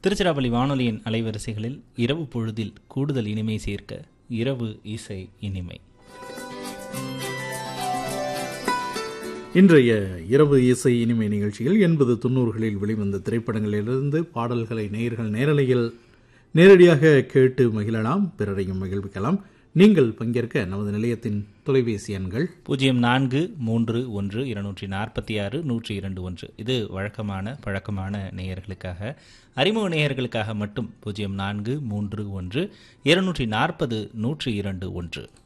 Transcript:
திருச்சிராப்பள்ளி வானொலியின் அலைவரிசைகளில் இரவு பொழுதில் கூடுதல் இனிமை சேர்க்க இரவு இசை இனிமை இன்றைய இரவு இசை இனிமை நிகழ்ச்சியில் எண்பது தொண்ணூறுகளில் வெளிவந்த திரைப்படங்களிலிருந்து பாடல்களை நேயர்கள் நேரலையில் நேரடியாக கேட்டு மகிழலாம் பிறரையும் மகிழ்விக்கலாம் நீங்கள் பங்கேற்க நமது நிலையத்தின் தொலைபேசி எண்கள் பூஜ்ஜியம் நான்கு மூன்று ஒன்று இருநூற்றி நாற்பத்தி ஆறு நூற்றி இரண்டு ஒன்று இது வழக்கமான பழக்கமான நேயர்களுக்காக அறிமுக நேயர்களுக்காக மட்டும் பூஜ்ஜியம் நான்கு மூன்று ஒன்று இருநூற்றி நாற்பது நூற்றி இரண்டு ஒன்று